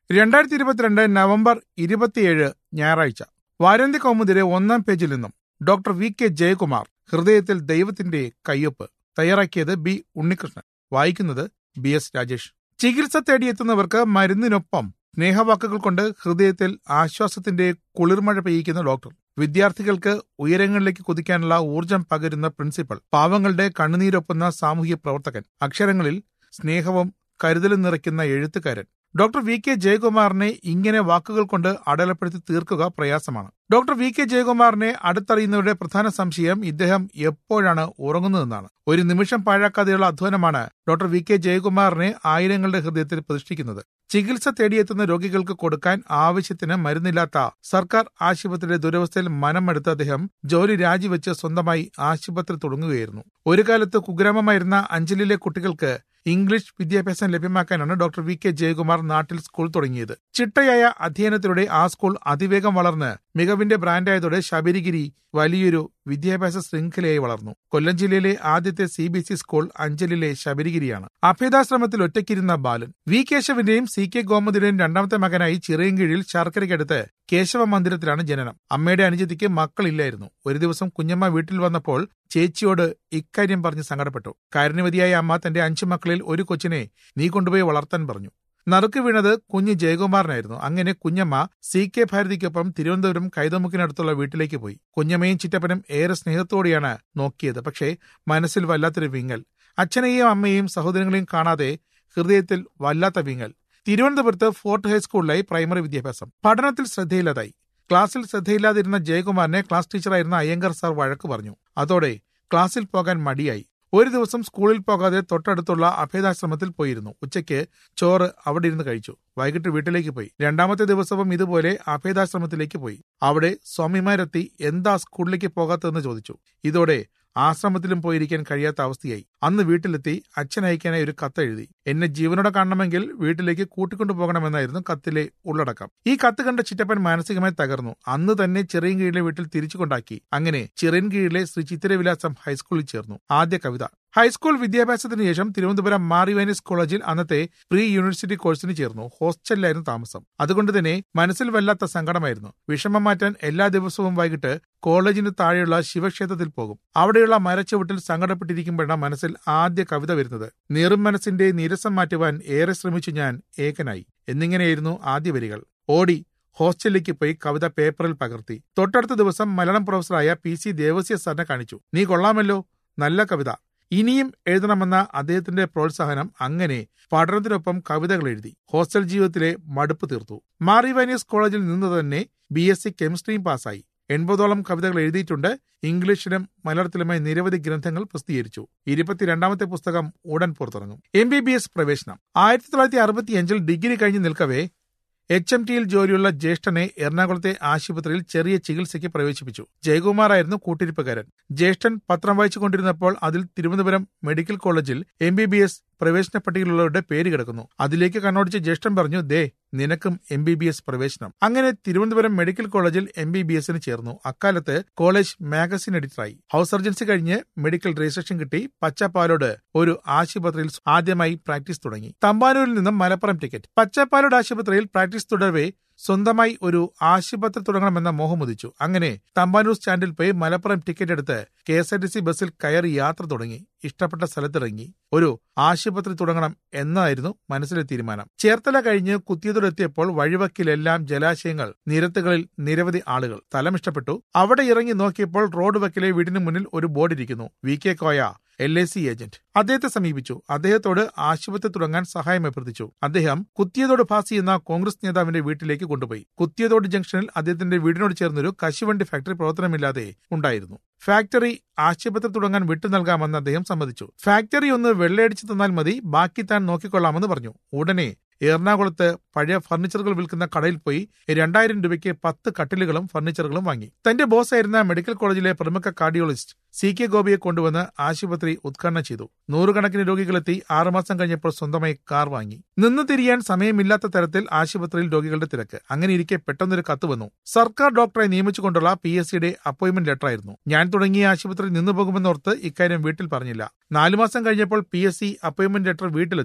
രണ്ടായിരത്തി ഇരുപത്തിരണ്ട് നവംബർ ഇരുപത്തിയേഴ് ഞായറാഴ്ച വാരാന്ത്യ കൗമുദിലെ ഒന്നാം പേജിൽ നിന്നും ഡോക്ടർ വി കെ ജയകുമാർ ഹൃദയത്തിൽ ദൈവത്തിന്റെ കയ്യൊപ്പ് തയ്യാറാക്കിയത് ബി ഉണ്ണികൃഷ്ണൻ വായിക്കുന്നത് ബി എസ് രാജേഷ് ചികിത്സ തേടിയെത്തുന്നവർക്ക് മരുന്നിനൊപ്പം സ്നേഹവാക്കുകൾ കൊണ്ട് ഹൃദയത്തിൽ ആശ്വാസത്തിന്റെ കുളിർമഴ പെയ്യിക്കുന്ന ഡോക്ടർ വിദ്യാർത്ഥികൾക്ക് ഉയരങ്ങളിലേക്ക് കുതിക്കാനുള്ള ഊർജം പകരുന്ന പ്രിൻസിപ്പൽ പാവങ്ങളുടെ കണ്ണുനീരൊപ്പുന്ന സാമൂഹ്യ പ്രവർത്തകൻ അക്ഷരങ്ങളിൽ സ്നേഹവും കരുതലും നിറയ്ക്കുന്ന എഴുത്തുകാരൻ ഡോക്ടർ വി കെ ജയകുമാറിനെ ഇങ്ങനെ വാക്കുകൾ കൊണ്ട് അടയാളപ്പെടുത്തി തീർക്കുക പ്രയാസമാണ് ഡോക്ടർ വി കെ ജയകുമാറിനെ അടുത്തറിയുന്നവരുടെ പ്രധാന സംശയം ഇദ്ദേഹം എപ്പോഴാണ് ഉറങ്ങുന്നതെന്നാണ് ഒരു നിമിഷം പാഴാക്കാതെയുള്ള അധ്വാനമാണ് ഡോക്ടർ വി കെ ജയകുമാറിനെ ആയിരങ്ങളുടെ ഹൃദയത്തിൽ പ്രതിഷ്ഠിക്കുന്നത് ചികിത്സ തേടിയെത്തുന്ന രോഗികൾക്ക് കൊടുക്കാൻ ആവശ്യത്തിന് മരുന്നില്ലാത്ത സർക്കാർ ആശുപത്രിയുടെ ദുരവസ്ഥയിൽ മനമെടുത്ത അദ്ദേഹം ജോലി രാജിവെച്ച് സ്വന്തമായി ആശുപത്രി തുടങ്ങുകയായിരുന്നു ഒരു കാലത്ത് കുഗ്രാമമായിരുന്ന അഞ്ചലിലെ കുട്ടികൾക്ക് ഇംഗ്ലീഷ് വിദ്യാഭ്യാസം ലഭ്യമാക്കാനാണ് ഡോക്ടർ വി കെ ജയകുമാർ നാട്ടിൽ സ്കൂൾ തുടങ്ങിയത് ചിട്ടയായ അധ്യയനത്തിലൂടെ ആ സ്കൂൾ അതിവേഗം വളർന്ന് മികവിന്റെ ബ്രാൻഡായതോടെ ശബരിഗിരി വലിയൊരു വിദ്യാഭ്യാസ ശൃംഖലയായി വളർന്നു കൊല്ലം ജില്ലയിലെ ആദ്യത്തെ C B S E school അഞ്ചലിലെ ശബരിഗിരിയാണ് അഭേദാശ്രമത്തിൽ ഒറ്റയ്ക്കിരുന്ന ബാലൻ വി കേശവന്റെയും സി കെ ഗോമതിയുടെയും രണ്ടാമത്തെ മകനായി ചിറയൻകീഴിൽ ശർക്കരയ്ക്കടുത്ത് കേശവ മന്ദിരത്തിലാണ് ജനനം അമ്മയുടെ അനുജത്തിക്ക് മക്കളില്ലായിരുന്നു ഒരു ദിവസം കുഞ്ഞമ്മ വീട്ടിൽ വന്നപ്പോൾ ചേച്ചിയോട് ഇക്കാര്യം പറഞ്ഞ് സങ്കടപ്പെട്ടു കാരുണ്യവതിയായ അമ്മ തന്റെ അഞ്ചു മക്കളിൽ ഒരു കൊച്ചിനെ നീ കൊണ്ടുപോയി വളർത്താൻ പറഞ്ഞു നറുക്ക് വീണത് കുഞ്ഞ് ജയകുമാറിനായിരുന്നു അങ്ങനെ കുഞ്ഞമ്മ സി കെ ഭാരതിക്കൊപ്പം തിരുവനന്തപുരം കൈതമുക്കിനടുത്തുള്ള വീട്ടിലേക്ക് പോയി കുഞ്ഞമ്മയും ചിറ്റപ്പനും ഏറെ സ്നേഹത്തോടെയാണ് നോക്കിയത് പക്ഷേ മനസ്സിൽ വല്ലാത്തൊരു വിങ്ങൽ അച്ഛനെയും അമ്മയെയും സഹോദരങ്ങളെയും കാണാതെ ഹൃദയത്തിൽ വല്ലാത്ത വിങ്ങൽ തിരുവനന്തപുരത്ത് ഫോർട്ട് ഹൈസ്കൂളിലായി പ്രൈമറി വിദ്യാഭ്യാസം പഠനത്തിൽ ശ്രദ്ധയില്ലാതായി ക്ലാസ്സിൽ ശ്രദ്ധയില്ലാതിരുന്ന ജയകുമാറിനെ ക്ലാസ് ടീച്ചറായിരുന്ന അയ്യങ്കർ സാർ വഴക്ക് പറഞ്ഞു അതോടെ ക്ലാസ്സിൽ പോകാൻ മടിയായി ഒരു ദിവസം സ്കൂളിൽ പോകാതെ തൊട്ടടുത്തുള്ള അഭേദാശ്രമത്തിൽ പോയിരുന്നു ഉച്ചയ്ക്ക് ചോറ് അവിടെ ഇരുന്ന് കഴിച്ചു വൈകിട്ട് വീട്ടിലേക്ക് പോയി രണ്ടാമത്തെ ദിവസവും ഇതുപോലെ അഭേദാശ്രമത്തിലേക്ക് പോയി അവിടെ സ്വാമിമാരെത്തി എന്താ സ്കൂളിലേക്ക് പോകാത്തതെന്ന് ചോദിച്ചു ഇതോടെ ആശ്രമത്തിലും പോയിരിക്കാൻ കഴിയാത്ത അവസ്ഥയായി അന്ന് വീട്ടിലെത്തി അച്ഛൻ അയക്കാനായി ഒരു കത്ത് എഴുതി എന്നെ ജീവനോടെ കാണണമെങ്കിൽ വീട്ടിലേക്ക് കൂട്ടിക്കൊണ്ടു പോകണമെന്നായിരുന്നു കത്തിലെ ഉള്ളടക്കം ഈ കത്ത് കണ്ട ചിറ്റപ്പൻ മാനസികമായി തകർന്നു അന്ന് തന്നെ ചെറിയൻകീഴിലെ വീട്ടിൽ തിരിച്ചു കൊണ്ടാക്കി അങ്ങനെ ചെറിയൻകീഴിലെ ശ്രീ ചിത്തിരവിലാസം ഹൈസ്കൂളിൽ ചേർന്നു ആദ്യ കവിത ഹൈസ്കൂൾ വിദ്യാഭ്യാസത്തിന് ശേഷം തിരുവനന്തപുരം മാറിവാനിസ് കോളേജിൽ അന്നത്തെ പ്രീ യൂണിവേഴ്സിറ്റി കോഴ്സിന് ചേർന്നു ഹോസ്റ്റലിലായിരുന്നു താമസം അതുകൊണ്ട് തന്നെ മനസ്സിൽ വല്ലാത്ത സങ്കടമായിരുന്നു വിഷമം മാറ്റാൻ എല്ലാ ദിവസവും വൈകിട്ട് കോളേജിന് താഴെയുള്ള ശിവക്ഷേത്രത്തിൽ പോകും അവിടെയുള്ള മരച്ചുവട്ടിൽ സങ്കടപ്പെട്ടിരിക്കുമ്പോഴാണ് മനസ്സിൽ ആദ്യ കവിത വരുന്നത് നീറും മനസ്സിന്റെ നീരസം മാറ്റുവാൻ ഏറെ ശ്രമിച്ചു ഞാൻ ഏകനായി എന്നിങ്ങനെയായിരുന്നു ആദ്യ വരികൾ ഓടി ഹോസ്റ്റലിലേക്ക് പോയി കവിത പേപ്പറിൽ പകർത്തി തൊട്ടടുത്ത ദിവസം മലയാളം പ്രൊഫസറായ പി സി ദേവസ്യ സാറിനെ കാണിച്ചു നീ കൊള്ളാമല്ലോ നല്ല കവിത ഇനിയും എഴുതണമെന്ന അദ്ദേഹത്തിന്റെ പ്രോത്സാഹനം അങ്ങനെ പഠനത്തിനൊപ്പം കവിതകൾ എഴുതി ഹോസ്റ്റൽ ജീവിതത്തിലെ മടുപ്പ് തീർത്തു മാറിവാനിയസ് കോളേജിൽ നിന്ന് തന്നെ ബി എസ് സി കെമിസ്ട്രിയും പാസ്സായി എൺപതോളം കവിതകൾ എഴുതിയിട്ടുണ്ട് ഇംഗ്ലീഷിലും മലയാളത്തിലുമായി നിരവധി ഗ്രന്ഥങ്ങൾ പ്രസിദ്ധീകരിച്ചു ഇരുപത്തിരണ്ടാമത്തെ പുസ്തകം ഉടൻ പുറത്തിറങ്ങും എം ബി ബി എസ് പ്രവേശനം ആയിരത്തി തൊള്ളായിരത്തി അറുപത്തിയഞ്ചിൽ ഡിഗ്രി കഴിഞ്ഞ് നിൽക്കവേ എച്ച് എം ടിയിൽ ജോലിയുള്ള ജ്യേഷ്ഠനെ എറണാകുളത്തെ ആശുപത്രിയിൽ ചെറിയ ചികിത്സയ്ക്ക് പ്രവേശിപ്പിച്ചു ജയകുമാറായിരുന്നു കൂട്ടിരിപ്പുകാരൻ ജ്യേഷ്ഠൻ പത്രം വായിച്ചുകൊണ്ടിരുന്നപ്പോൾ അതിൽ തിരുവനന്തപുരം മെഡിക്കൽ കോളേജിൽ എം ബി ബി എസ് പ്രവേശന പട്ടികയിലുള്ളവരുടെ പേര് കിടക്കുന്നു അതിലേക്ക് കണ്ണോടിച്ച് ജ്യേഷ്ഠൻ പറഞ്ഞു ദേ നിനക്കും എം ബി ബി എസ് പ്രവേശനം അങ്ങനെ തിരുവനന്തപുരം മെഡിക്കൽ കോളേജിൽ എം ബി ബി എസിന് ചേർന്നു അക്കാലത്ത് കോളേജ് മാഗസിൻ എഡിറ്ററായി ഹൗസ് സർജൻസി കഴിഞ്ഞ് മെഡിക്കൽ രജിസ്ട്രേഷൻ കിട്ടി പച്ചപ്പാലോട് ഒരു ആശുപത്രിയിൽ ആദ്യമായി പ്രാക്ടീസ് തുടങ്ങി തമ്പാനൂരിൽ നിന്നും മലപ്പുറം ടിക്കറ്റ് പച്ചപ്പാലോട് ആശുപത്രിയിൽ പ്രാക്ടീസ് തുടരവേ സ്വന്തമായി ഒരു ആശുപത്രി തുടങ്ങണമെന്ന മോഹമുദിച്ചു അങ്ങനെ തമ്പാനൂർ സ്റ്റാൻഡിൽ പോയി മലപ്പുറം ടിക്കറ്റ് എടുത്ത് K S R T C ബസ്സിൽ കയറി യാത്ര തുടങ്ങി ഇഷ്ടപ്പെട്ട സ്ഥലത്തിറങ്ങി ഒരു ആശുപത്രി തുടങ്ങണം എന്നതായിരുന്നു മനസ്സിലെ തീരുമാനം ചേർത്തല കഴിഞ്ഞ് കുത്തിയതോടെത്തിയപ്പോൾ വഴിവക്കിലെല്ലാം ജലാശയങ്ങൾ നിരത്തുകളിൽ നിരവധി ആളുകൾ സ്ഥലം ഇഷ്ടപ്പെട്ടു അവിടെ ഇറങ്ങി നോക്കിയപ്പോൾ റോഡ് വക്കിലെ വീടിന് മുന്നിൽ ഒരു ബോർഡ് ഇരിക്കുന്നു V K Koya L I C agent അദ്ദേഹത്തെ സമീപിച്ചു അദ്ദേഹത്തോട് ആശുപത്രി തുടങ്ങാൻ സഹായം അഭ്യർത്ഥിച്ചു അദ്ദേഹം കുത്തിയതോട് ഭാസി എന്ന കോൺഗ്രസ് നേതാവിന്റെ വീട്ടിലേക്ക് കൊണ്ടുപോയി കുത്തിയതോട് ജംഗ്ഷനിൽ അദ്ദേഹത്തിന്റെ വീടിനോട് ചേർന്നൊരു കശുവണ്ടി ഫാക്ടറി പ്രവർത്തനമില്ലാതെ ഉണ്ടായിരുന്നു ഫാക്ടറി ആശുപത്രി തുടങ്ങാൻ വിട്ടു നൽകാമെന്ന് അദ്ദേഹം സമ്മതിച്ചു ഫാക്ടറി ഒന്ന് വെള്ളയടിച്ചു തന്നാൽ മതി ബാക്കി താൻ നോക്കിക്കൊള്ളാമെന്ന് പറഞ്ഞു ഉടനെ എറണാകുളത്ത് പഴയ ഫർണിച്ചറുകൾ വിൽക്കുന്ന കടയിൽ പോയി രണ്ടായിരം രൂപയ്ക്ക് പത്ത് കട്ടിലുകളും ഫർണിച്ചറുകളും വാങ്ങി തന്റെ ബോസായിരുന്ന മെഡിക്കൽ കോളേജിലെ പ്രമുഖ കാർഡിയോളജിസ്റ്റ് സി കെ ഗോപിയെ കൊണ്ടുവന്ന് ആശുപത്രി ഉദ്ഘാടനം ചെയ്തു നൂറുകണക്കിന് രോഗികളെത്തി ആറുമാസം കഴിഞ്ഞപ്പോൾ സ്വന്തമായി കാർ വാങ്ങി നിന്ന് തിരിയാൻ സമയമില്ലാത്ത തരത്തിൽ ആശുപത്രിയിൽ രോഗികളുടെ തിരക്ക് അങ്ങനെ ഇരിക്കെ പെട്ടെന്നൊരു കത്ത് വന്നു സർക്കാർ ഡോക്ടറെ നിയമിച്ചുകൊണ്ടുള്ള പി എസ് സിയുടെ അപ്പോയിന്റ്മെന്റ് ലെറ്റർ ആയിരുന്നു ഞാൻ തുടങ്ങിയ ആശുപത്രി നിന്നു പോകുമെന്നോർത്ത് ഇക്കാര്യം വീട്ടിൽ പറഞ്ഞില്ല നാലു മാസം കഴിഞ്ഞപ്പോൾ P S C appointment letter വീട്ടിലെത്തി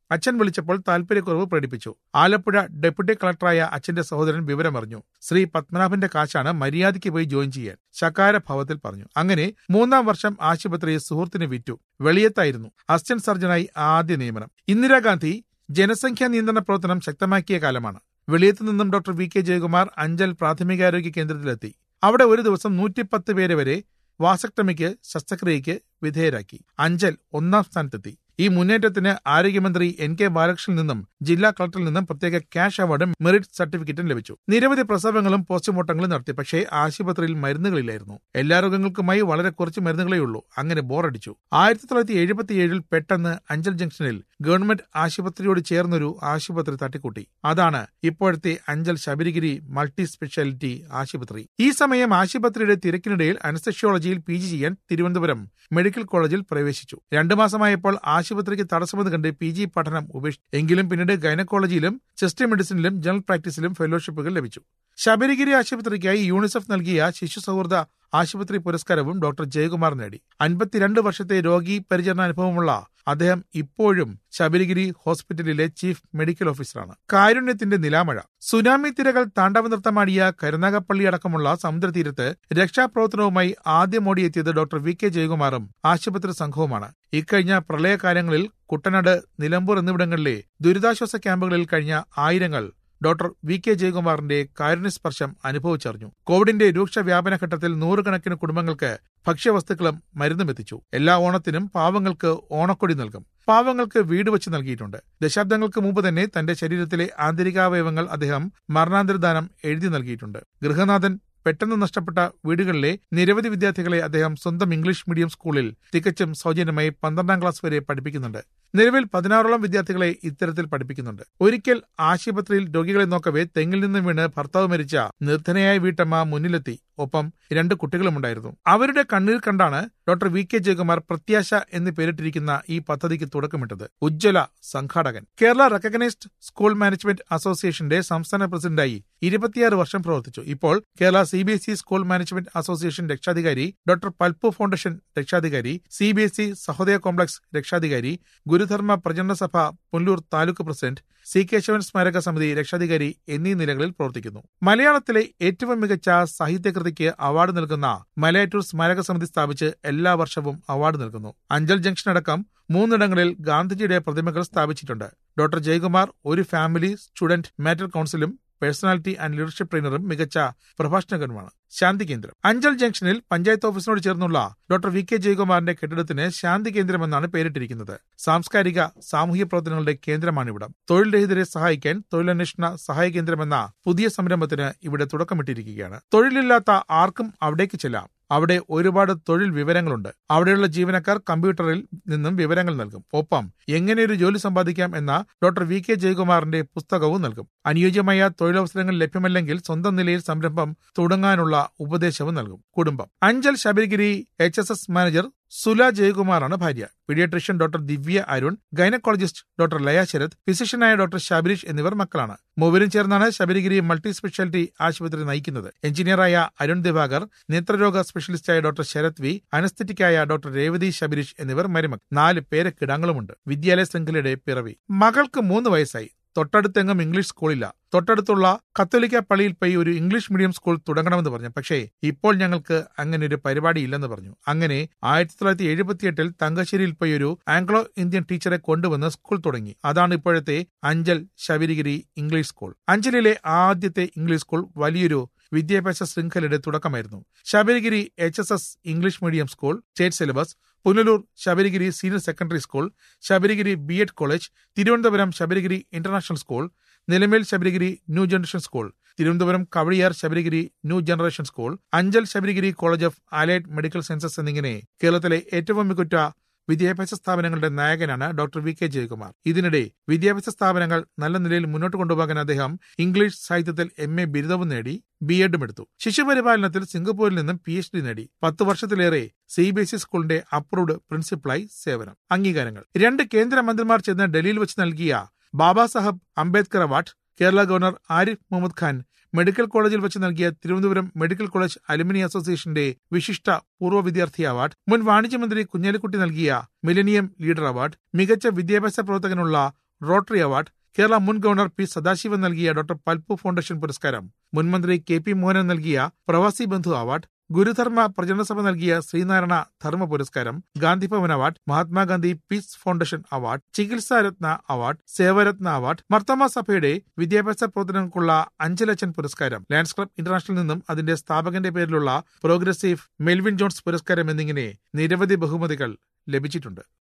അച്ഛൻ വിളിച്ചപ്പോൾ താല്പര്യക്കുറവ് പ്രകടിപ്പിച്ചു ആലപ്പുഴ ഡെപ്യൂട്ടി കളക്ടറായ അച്ഛന്റെ സഹോദരൻ വിവരമറിഞ്ഞു ശ്രീ പത്മനാഭന്റെ കാശാണ് മര്യാദയ്ക്ക് പോയി ജോയിൻ ചെയ്യാൻ ശകാര ഭാവത്തിൽ പറഞ്ഞു അങ്ങനെ മൂന്നാം വർഷം ആശുപത്രി സുഹൃത്തിന് വിറ്റു വെളിയത്തായിരുന്നു അസിസ്റ്റന്റ് സർജനായി ആദ്യ നിയമനം ഇന്ദിരാഗാന്ധി ജനസംഖ്യാ നിയന്ത്രണ പ്രവർത്തനം ശക്തമാക്കിയ കാലമാണ് വെളിയത്ത് നിന്നും doctor V K Jayakumar Anchal പ്രാഥമികാരോഗ്യ കേന്ദ്രത്തിലെത്തി അവിടെ ഒരു ദിവസം നൂറ്റിപ്പത്ത് പേരെ വരെ വാസക്ടമിക്ക് ശസ്ത്രക്രിയയ്ക്ക് വിധേയരാക്കി അഞ്ചൽ ഒന്നാം സ്ഥാനത്തെത്തി ഈ മുന്നേറ്റത്തിന് ആരോഗ്യമന്ത്രി എൻ കെ ബാലകൃഷ്ണനിൽ നിന്നും ജില്ലാ കളക്ടറിൽ നിന്നും പ്രത്യേക ക്യാഷ് അവാർഡും മെറിറ്റ് സർട്ടിഫിക്കറ്റും ലഭിച്ചു നിരവധി പ്രസവങ്ങളും പോസ്റ്റ്മോർട്ടങ്ങളും നടത്തി പക്ഷേ ആശുപത്രിയിൽ മരുന്നുകളില്ലായിരുന്നു എല്ലാ രോഗങ്ങൾക്കുമായി വളരെ കുറച്ച് മരുന്നുകളേ ഉള്ളൂ അങ്ങനെ ബോറടിച്ചു ആയിരത്തി തൊള്ളായിരത്തി എഴുപത്തിയേഴിൽ പെട്ടെന്ന് അഞ്ചൽ ജംഗ്ഷനിൽ ഗവൺമെന്റ് ആശുപത്രിയോട് ചേർന്നൊരു ആശുപത്രി തട്ടിക്കൂട്ടി അതാണ് ഇപ്പോഴത്തെ അഞ്ചൽ ശബരിഗിരി മൾട്ടി സ്പെഷ്യാലിറ്റി ആശുപത്രി ഈ സമയം ആശുപത്രിയുടെ തിരക്കിനിടയിൽ അനസ്തഷ്യോളജിയിൽ പി ജി ചെയ്യാൻ തിരുവനന്തപുരം മെഡിക്കൽ കോളേജിൽ പ്രവേശിച്ചു രണ്ടു മാസമായപ്പോൾ ആശുപത്രിക്ക് തടസ്സമെന്ന് കണ്ട് പി ജി പഠനം ഉപേക്ഷിച്ചു എങ്കിലും പിന്നീട് ഗൈനക്കോളജിയിലും ചെസ്റ്റ് മെഡിസിനിലും ജനറൽ പ്രാക്ടീസിലും ഫെലോഷിപ്പുകൾ ലഭിച്ചു ശബരിഗിരി ആശുപത്രിക്കായി യൂണിസെഫ് നൽകിയ ശിശു സൗഹൃദ ആശുപത്രി പുരസ്കാരവും ഡോക്ടർ ജയകുമാർ നേടി അൻപത്തിരണ്ട് വർഷത്തെ രോഗി പരിചരണ അനുഭവമുള്ള അദ്ദേഹം ഇപ്പോഴും ശബരിഗിരി ഹോസ്പിറ്റലിലെ ചീഫ് മെഡിക്കൽ ഓഫീസറാണ് കാരുണ്യത്തിന്റെ നിലാമഴ സുനാമി തിരകൾ താണ്ഡവ നൃത്തമാടിയ കരുനാഗപ്പള്ളി അടക്കമുള്ള സമുദ്രതീരത്ത് രക്ഷാപ്രവർത്തനവുമായി ആദ്യം ഓടിയെത്തിയത് ഡോക്ടർ വി കെ ജയകുമാറും ആശുപത്രി സംഘവുമാണ് ഇക്കഴിഞ്ഞ പ്രളയകാലങ്ങളിൽ കുട്ടനാട് നിലമ്പൂർ എന്നിവിടങ്ങളിലെ ദുരിതാശ്വാസ ക്യാമ്പുകളിൽ കഴിഞ്ഞ ആയിരങ്ങൾ ഡോക്ടർ വി കെ ജയകുമാറിന്റെ കാരുണ്യസ്പർശം അനുഭവിച്ചറിഞ്ഞു കോവിഡിന്റെ രൂക്ഷ വ്യാപന ഘട്ടത്തിൽ നൂറുകണക്കിന് കുടുംബങ്ങൾക്ക് ഭക്ഷ്യവസ്തുക്കളും മരുന്നും എത്തിച്ചു എല്ലാ ഓണത്തിനും പാവങ്ങൾക്ക് ഓണക്കൊടി നൽകും പാവങ്ങൾക്ക് വീട് വെച്ച് നൽകിയിട്ടുണ്ട് ദശാബ്ദങ്ങൾക്ക് മുമ്പ് തന്നെ തന്റെ ശരീരത്തിലെ ആന്തരികാവയവങ്ങൾ അദ്ദേഹം മരണാന്തരദാനം എഴുതി നൽകിയിട്ടുണ്ട് ഗൃഹനാഥൻ പെട്ടെന്ന് നഷ്ടപ്പെട്ട വീടുകളിലെ നിരവധി വിദ്യാർത്ഥികളെ അദ്ദേഹം സ്വന്തം ഇംഗ്ലീഷ് മീഡിയം സ്കൂളിൽ തികച്ചും സൗജന്യമായി പന്ത്രണ്ടാം ക്ലാസ് വരെ പഠിപ്പിക്കുന്നുണ്ട് നിലവിൽ പതിനാറോളം വിദ്യാർത്ഥികളെ ഇത്തരത്തിൽ പഠിപ്പിക്കുന്നുണ്ട് ഒരിക്കൽ ആശുപത്രിയിൽ രോഗികളെ നോക്കവേ തെങ്ങിൽ നിന്ന് വീണ് ഭർത്താവ് മരിച്ച നിർധനയായ വീട്ടമ്മ മുന്നിലെത്തി ഒപ്പം രണ്ട് കുട്ടികളുമുണ്ടായിരുന്നു അവരുടെ കണ്ണീർ കണ്ടാണ് ഡോക്ടർ വി കെ ജയകുമാർ പ്രത്യാശ എന്ന് പേരിട്ടിരിക്കുന്ന ഈ പദ്ധതിക്ക് തുടക്കമിട്ടത് ഉജ്ജ്വല സംഘാടകൻ കേരള റെക്കഗ്നൈസ്ഡ് സ്കൂൾ മാനേജ്മെന്റ് അസോസിയേഷന്റെ സംസ്ഥാന പ്രസിഡന്റായി ഇരുപത്തിയാറ് വർഷം പ്രവർത്തിച്ചു ഇപ്പോൾ Kerala C B S E school management association രക്ഷാധികാരി ഡോക്ടർ പൽപു ഫൗണ്ടേഷൻ രക്ഷാധികാരി C B S E Sahodaya complex രക്ഷാധികാരി ഗുരുധർമ്മ പ്രചരണ സഭ പുല്ലൂർ താലൂക്ക് പ്രസിഡന്റ് സി കേശവൻ സ്മാരക സമിതി രക്ഷാധികാരി എന്നീ നിലകളിൽ പ്രവർത്തിക്കുന്നു മലയാളത്തിലെ ഏറ്റവും മികച്ച സാഹിത്യകൃതിക്ക് അവാർഡ് നൽകുന്ന മലയാറ്റൂർ സ്മാരക സമിതി സ്ഥാപിച്ച് എല്ലാ വർഷവും അവാർഡ് നൽകുന്നു അഞ്ചൽ ജംഗ്ഷൻ അടക്കം മൂന്നിടങ്ങളിൽ ഗാന്ധിജിയുടെ പ്രതിമകൾ സ്ഥാപിച്ചിട്ടുണ്ട് ഡോക്ടർ ജയകുമാർ ഒരു ഫാമിലി സ്റ്റുഡന്റ് മാറ്റർ കൌൺസിലും പേഴ്സണാലിറ്റി ആൻഡ് ലീഡർഷിപ്പ് ട്രെയിനറും മികച്ച പ്രഭാഷണകനുമാണ് ശാന്തി കേന്ദ്രം അഞ്ചൽ ജംഗ്ഷനിൽ പഞ്ചായത്ത് ഓഫീസിനോട് ചേർന്നുള്ള ഡോക്ടർ വി കെ ജയകുമാറിന്റെ കെട്ടിടത്തിന് ശാന്തി കേന്ദ്രം എന്നാണ് പേരിട്ടിരിക്കുന്നത് സാംസ്കാരിക സാമൂഹ്യ പ്രവർത്തനങ്ങളുടെ കേന്ദ്രമാണിവിടം തൊഴിൽ രഹിതരെ സഹായിക്കാൻ തൊഴിലന്വേഷണ സഹായ കേന്ദ്രം എന്ന പുതിയ സംരംഭത്തിന് ഇവിടെ തുടക്കമിട്ടിരിക്കുകയാണ് തൊഴിലില്ലാത്ത ആർക്കും അവിടേക്ക് ചെല്ലാം അവിടെ ഒരുപാട് തൊഴിൽ വിവരങ്ങളുണ്ട് അവിടെയുള്ള ജീവനക്കാർ കമ്പ്യൂട്ടറിൽ നിന്നും വിവരങ്ങൾ നൽകും ഒപ്പം എങ്ങനെ ഒരു ജോലി സമ്പാദിക്കാം എന്ന ഡോക്ടർ വി കെ ജയകുമാറിന്റെ പുസ്തകവും നൽകും അനുയോജ്യമായ തൊഴിലവസരങ്ങൾ ലഭ്യമല്ലെങ്കിൽ സ്വന്തം നിലയിൽ സംരംഭം തുടങ്ങാനുള്ള ഉപദേശവും നൽകും കുടുംബം Anchal Sabarigiri H S S manager Sula ജയകുമാറാണ് ഭാര്യ paediatrician doctor Divya Arun gynaecologist doctor Laya Sarath ഫിസിഷ്യനായ ഡോക്ടർ ശബരീഷ് എന്നിവർ മക്കളാണ് മൂവരും ചേർന്നാണ് ശബരിഗിരി മൾട്ടി സ്പെഷ്യാലിറ്റി ആശുപത്രി നയിക്കുന്നത് എഞ്ചിനീയറായ അരുൺ ദിവാകർ നേത്രരോഗ സ്പെഷ്യലിസ്റ്റായ ഡോക്ടർ ശരത് വി അനസ്തറ്റിക്കായ ഡോക്ടർ രേവതി ശബരീഷ് എന്നിവർ മരുമക്കൾ നാല് പേരക്കിടങ്ങളുമുണ്ട് വിദ്യാലയ ശൃംഖലയുടെ പിറവി മകൾക്ക് മൂന്ന് വയസ്സായി തൊട്ടടുത്തെങ്ങും ഇംഗ്ലീഷ് സ്കൂളില്ല തൊട്ടടുത്തുള്ള കത്തോലിക്ക പള്ളിയിൽ പോയി ഒരു ഇംഗ്ലീഷ് മീഡിയം സ്കൂൾ തുടങ്ങണമെന്ന് പറഞ്ഞു പക്ഷേ ഇപ്പോൾ ഞങ്ങൾക്ക് അങ്ങനെ ഒരു പരിപാടി ഇല്ലെന്ന് പറഞ്ഞു അങ്ങനെ ആയിരത്തി തൊള്ളായിരത്തി എഴുപത്തിയെട്ടിൽ തങ്കശ്ശേരിയിൽ പോയി ഒരു ആംഗ്ലോ ഇന്ത്യൻ ടീച്ചറെ കൊണ്ടുവന്ന് സ്കൂൾ തുടങ്ങി അതാണ് ഇപ്പോഴത്തെ അഞ്ചൽ ശബരിഗിരി ഇംഗ്ലീഷ് സ്കൂൾ അഞ്ചലിലെ ആദ്യത്തെ ഇംഗ്ലീഷ് സ്കൂൾ വലിയൊരു വിദ്യാഭ്യാസ ശൃംഖലയുടെ തുടക്കമായിരുന്നു Sabarigiri H S S English medium school state syllabus Punalur Sabarigiri senior secondary school Sabarigiri B Ed college Thiruvananthapuram Sabarigiri international school Nilamel Sabarigiri new generation school Thiruvananthapuram Kowdiar Sabarigiri new generation school Anchal Sabarigiri college of allied medical sciences എന്നിങ്ങനെ കേരളത്തിലെ ഏറ്റവും മികച്ച വിദ്യാഭ്യാസ സ്ഥാപനങ്ങളുടെ നായകനാണ് ഡോക്ടർ വി കെ ജയകുമാർ ഇതിനിടെ വിദ്യാഭ്യാസ സ്ഥാപനങ്ങൾ നല്ല നിലയിൽ മുന്നോട്ട് കൊണ്ടുപോകാൻ അദ്ദേഹം ഇംഗ്ലീഷ് സാഹിത്യത്തിൽ എം എ ബിരുദവും നേടി ബി എഡും എടുത്തു ശിശുപരിപാലനത്തിൽ സിംഗപ്പൂരിൽ നിന്നും പി എച്ച് ഡി നേടി പത്ത് വർഷത്തിലേറെ സി ബി എസ് ഇ സ്കൂളിന്റെ അപ്രൂവ്ഡ് പ്രിൻസിപ്പളായി സേവനം അംഗീകാരങ്ങൾ രണ്ട് കേന്ദ്രമന്ത്രിമാർ ചേർന്ന് ഡൽഹിയിൽ വെച്ച് നൽകിയ Baba Saheb Ambedkar award Kerala governor Arif Mohammed Khan medical കോളേജിൽ വെച്ച് നൽകിയ തിരുവനന്തപുരം മെഡിക്കൽ കോളേജ് അലുമിനി അസോസിയേഷന്റെ വിശിഷ്ട പൂർവ്വ വിദ്യാർത്ഥി അവാർഡ് മുൻ വാണിജ്യമന്ത്രി കുഞ്ഞാലിക്കുട്ടി നൽകിയ മിലനിയം ലീഡർ അവാർഡ് മികച്ച വിദ്യാഭ്യാസ പ്രവർത്തകനുള്ള റോട്ടറി അവാർഡ് കേരള മുൻ ഗവർണർ പി സദാശിവൻ നൽകിയ ഡോക്ടർ പൽപു ഫൗണ്ടേഷൻ പുരസ്കാരം മുൻമന്ത്രി കെ പി മോഹനൻ നൽകിയ പ്രവാസി ബന്ധു അവാർഡ് ഗുരുധർമ്മ പ്രചരണ സഭ നൽകിയ ശ്രീനാരായണ ധർമ്മ പുരസ്കാരം Gandhi Bhavan award Mahatma Gandhi peace foundation award ചികിത്സാരത്ന അവാർഡ് സേവരത്ന അവാർഡ് മർത്തമ സഭയുടെ വിദ്യാഭ്യാസ പ്രവർത്തനങ്ങൾക്കുള്ള അഞ്ച് ലക്ഷം പുരസ്കാരം ലയൺസ് ക്ലബ് ഇന്റർനാഷണൽ നിന്നും അതിന്റെ സ്ഥാപകന്റെ പേരിലുള്ള പ്രോഗ്രസീവ് മെൽവിൻ ജോൺസ് പുരസ്കാരം എന്നിങ്ങനെ നിരവധി ബഹുമതികൾ ലഭിച്ചിട്ടുണ്ട്